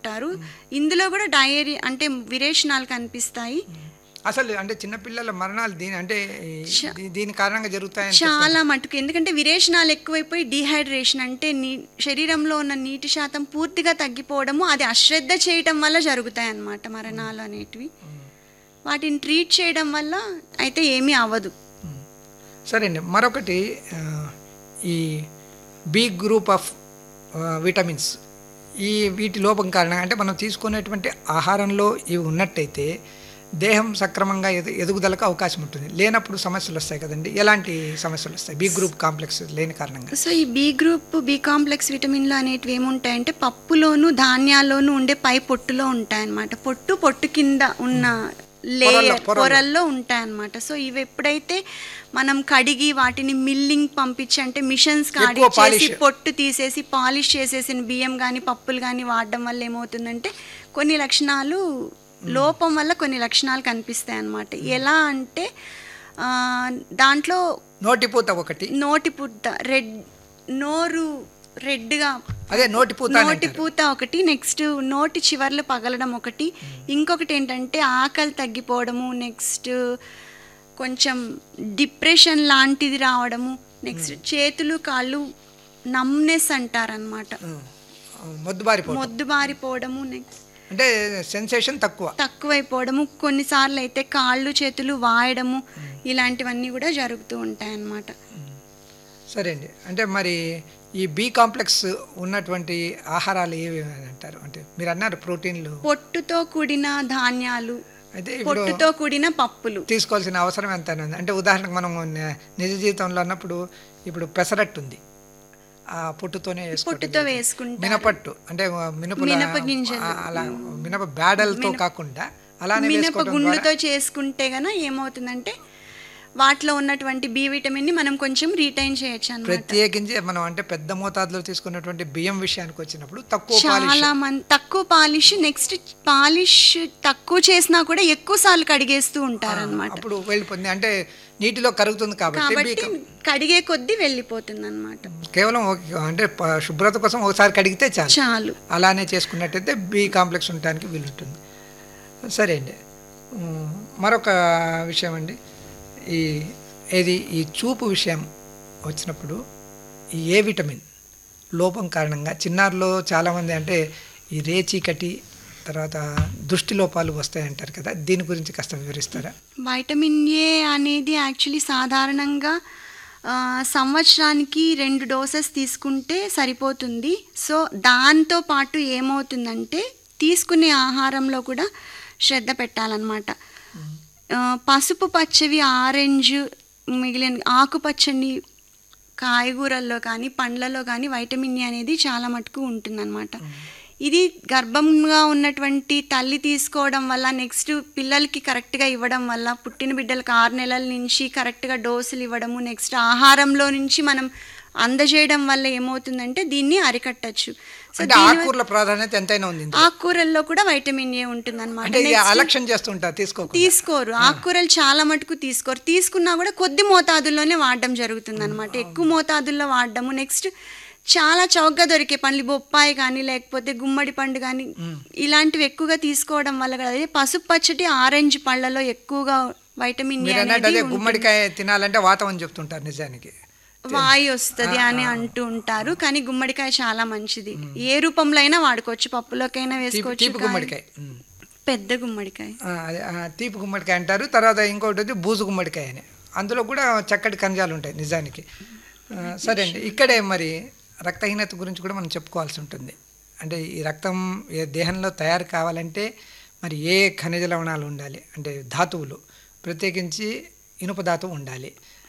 ఉంటారు ఇందులో కూడా డయేరి అంటే విరేచనాలు కనిపిస్తాయి అసలు అంటే చిన్నపిల్లల మరణాలు దీని అంటే ఈ- దీ- దీని కారణంగా జరుగుతాయని చాలా మటుకు ఎందుకంటే విరేచనాలు ఎక్కువైపోయి డీహైడ్రేషన్ అంటే నీ శరీరంలో ఉన్న నీటి శాతం పూర్తిగా తగ్గిపోవడము అది అశ్రద్ధ చేయటం వల్ల జరుగుతాయి అన్నమాట మరణాలు అనేటివి వాటిని ట్రీట్ చేయడం వల్ల అయితే ఏమీ అవ్వదు సరే అండి మరొకటి ఆ, ఈ బి గ్రూప్ ఆఫ్ ఆ, విటమిన్స్ ఈ వీటి లోపం కారణంగా అంటే మనం తీసుకునేటువంటి ఆహారంలో ఇవి ఉన్నట్టయితే దేహం సక్రమంగా ఎదు ఎదుగుదలకు అవకాశం ఉంటుంది లేనప్పుడు సమస్యలు వస్తాయి కదండి ఎలాంటి సమస్యలు వస్తాయి బి గ్రూప్ కాంప్లెక్స్ లేని కారణంగా సో ఈ బి గ్రూప్ బి కాంప్లెక్స్ విటమిన్లు అనేటివి ఏముంటాయంటే పప్పులోను ధాన్యాల్లోనూ ఉండే పై పొట్టులో ఉంటాయన్నమాట పొట్టు పొట్టు కింద ఉన్న లేయర్ పొరల్లో. పొరల్లో ఉంటాయన్నమాట సో ఇవి ఎప్పుడైతే మనం కడిగి వాటిని మిల్లింగ్ పంపించి అంటే మిషన్స్ ఎక్కువ కాడి చేసి polish. పొట్టు తీసేసి పాలిష్ చేసేసిన బియ్యం కానీ పప్పులు కానీ వాడడం వల్ల ఏమవుతుందంటే కొన్ని లక్షణాలు లోపం వల్ల కొన్ని లక్షణాలు కనిపిస్తాయి అన్నమాట ఎలా అంటే ఆ, దాంట్లో నోటిపూత ఒకటి నోటి పుట్ట రెడ్ నోరు రెడ్గా అదే నోటిపూత అని నోటి అంటారు. పూత ఒకటి నెక్స్ట్ నోటి చివర్లు పగలడం ఒకటి ఇంకొకటి ఏంటంటే ఆకలి తగ్గిపోవడము నెక్స్ట్ కొంచెం డిప్రెషన్ లాంటిది రావడము నెక్స్ట్ చేతులు కాళ్ళు నమ్నెస్ అంటారనమాట మొద్దుబారిపోవడం మొద్దుబారిపోవడము నెక్స్ట్ అంటే సెన్సేషన్ తక్కువ తక్కువైపోవడము కొన్నిసార్లు అయితే కాళ్ళు చేతులు వాయడము ఇలాంటివన్నీ కూడా జరుగుతూ ఉంటాయి అన్నమాట సరే అండి అంటే మరి ఈ బి కాంప్లెక్స్ ఉన్నటువంటి ఆహారాలు ఏవి అని అంటారు అంటే మీరు అన్నారు ప్రోటీన్లు పొట్టుతో కూడిన ధాన్యాలు అయితే ఇప్పుడు పొట్టుతో కూడిన పప్పులు తీసుకోవాల్సిన అవసరం ఎంత ఉంది అంటే ఉదాహరణకు మనం ని- నిజ జీవితంలో అన్నప్పుడు ఇప్పుడు పెసరట్టు ఉంది ఆ పొట్టుతోనే వేసుకోవటం పొట్టుతో జరుగుతుంది. వేసుకుంటారు. మినపట్టు అంటే మినప మినప గింజలు. అలా మినప బ్యాడలతో కాకుండా అలానే మినప వేసుకోవడం ద్వారా గుండుతో చేసుకుంటే గన ఏమవుతుందంటే వాటిలో ఉన్నటువంటి బి విటమిన్ ని మనం కొంచెం రీటైన్ చేయొచ్చు అన్నమాట ప్రత్యేకించి మనం అంటే పెద్ద మోతాదులో తీసుకున్నటువంటి బియ్యం విషయానికి వచ్చినప్పుడు తక్కువ పాలిష్ చాలా మంది తక్కువ పాలిష్ నెక్స్ట్ పాలిష్ తక్కువ చేసినా కూడా ఎక్కువ సార్లు కడిగేస్తూ ఉంటారన్నమాట అప్పుడు వెళ్ళిపోతుంది అంటే నీటిలో కరుగుతుంది కాబట్టి బి కాబట్టి కడిగే కొద్దీ వెళ్ళిపోతుంది అనమాట కేవలం ఒక- అంటే ప- శుభ్రత కోసం ఒకసారి కడిగితే చాలు చాలు అలానే చేసుకున్నట్టయితే బి కాంప్లెక్స్ ఉండటానికి వీలుంటుంది సరే అండి ఉమ్, మరొక విషయం అండి ఈ ఏది ఈ చూపు విషయం వచ్చినప్పుడు ఈ ఏ విటమిన్ లోపం కారణంగా చిన్నారులో చాలామంది అంటే ఈ రేచీకటి తర్వాత దృష్టి లోపాలు వస్తాయంటారు కదా దీని గురించి కాస్త వివరిస్తారా వైటమిన్ ఏ అనేది యాక్చువల్లీ సాధారణంగా ఆ, సంవత్సరానికి రెండు డోసెస్ తీసుకుంటే సరిపోతుంది సో దాంతో పాటు ఏమవుతుందంటే తీసుకునే ఆహారంలో కూడా శ్రద్ధ పెట్టాలన్నమాట ఆ, పసుపు పచ్చవి ఆరెంజ్ మిగిలిన ఆకుపచ్చని కాయగూరల్లో కానీ పండ్లలో కానీ వైటమిన్ ఏ అనేది చాలా మటుకు ఉంటుందన్నమాట ఇది గర్భంగా ఉన్నటువంటి తల్లి తీసుకోవడం వల్ల నెక్స్ట్ పిల్లలకి కరెక్ట్గా ఇవ్వడం వల్ల పుట్టిన బిడ్డలకు ఆరు నెలల నుంచి కరెక్ట్గా డోసులు ఇవ్వడము నెక్స్ట్ ఆహారంలో నుంచి మనం అందజేయడం వల్ల ఏమవుతుందంటే దీన్ని అరికట్టచ్చు సో అంటే ఆకుకూరల ప్రాధాన్యత ఎంతైనా ఉంది ఇందులో. ఆకుకూరల్లో కూడా వైటమిన్ ఏ ఉంటుందన్నమాట అంటే ఇది Next- అలక్ష్యం చేస్తుంటారు తీసుకోకుండా తీసుకోరు ఆకుకూరలు చాలా మటుకు తీసుకోరు తీసుకున్నా కూడా కొద్ది మోతాదుల్లోనే వాడడం జరుగుతుంది అనమాట ఎక్కువ మోతాదుల్లో వాడడము నెక్స్ట్ చాలా చౌకగా దొరికే పండ్లు బొప్పాయి కానీ లేకపోతే గుమ్మడి పండు కానీ ఇలాంటివి ఎక్కువగా తీసుకోవడం వల్ల కూడా అదే పసుపు పచ్చటి ఆరెంజ్ పళ్ళలో ఎక్కువగా వైటమిన్ ఏ మీరు అన్నట్టు అనేది అదే గుమ్మడికాయ తినాలంటే వాతం అని చెప్తుంటారు నిజానికి వాయు వస్తుంది అని అంటూ ఉంటారు కానీ గుమ్మడికాయ చాలా మంచిది ఏ రూపంలో అయినా వాడుకోవచ్చు పప్పులోకైనా తీపి వేసుకోవచ్చు తీపి కాయ- గుమ్మడికాయ ఉమ్. పెద్ద గుమ్మడికాయ ఆ, అదే ఆ, తీపి గుమ్మడికాయ అంటారు తర్వాత ఇంకోటి వచ్చి బూజు గుమ్మడికాయ అని అందులో కూడా చక్కటి ఖనిజాలు ఉంటాయి నిజానికి ఆ, సరే అండి ఇక్కడే మరి రక్తహీనత గురించి కూడా మనం చెప్పుకోవాల్సి ఉంటుంది అంటే ఈ రక్తం ఏ దేహంలో తయారు కావాలంటే మరి ఏ ఖనిజ లవణాలు ఉండాలి అంటే ధాతువులు ప్రత్యేకించి ఇనుప ధాతువు ఉండాలి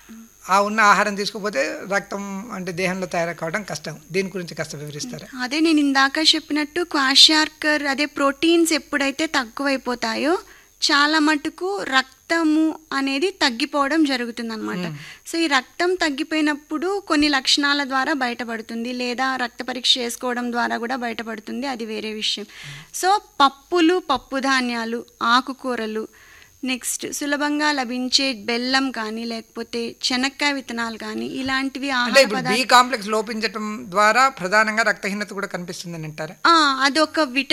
ఆ ఉన్న ఆహారం తీసుకుపోతే రక్తం అంటే దేహంలో తయారు కావడం కష్టం దీని గురించి కాస్త వివరిస్తారా అదే నేను ఇందాక చెప్పినట్టు క్వాషార్కర్ అదే ప్రోటీన్స్ ఎప్పుడైతే తక్కువైపోతాయో చాలా మటుకు రక్తము అనేది తగ్గిపోవడం జరుగుతుంది సో ఈ రక్తం తగ్గిపోయినప్పుడు కొన్ని లక్షణాల ద్వారా బయటపడుతుంది లేదా రక్త పరీక్ష చేసుకోవడం ద్వారా కూడా బయటపడుతుంది అది వేరే విషయం సో పప్పులు పప్పు ధాన్యాలు ఆకుకూరలు నెక్స్ట్ సులభంగా లభించే బెల్లం కానీ లేకపోతే శనక్కాయ విత్తనాలు కానీ ఇలాంటివి అంటే ఆహార ఇప్పుడు పదార్థాలు బి కాంప్లెక్స్ లోపించటం ద్వారా ప్రధానంగా రక్తహీనత కూడా కనిపిస్తుందని అంటారా ఆ, అదొక విట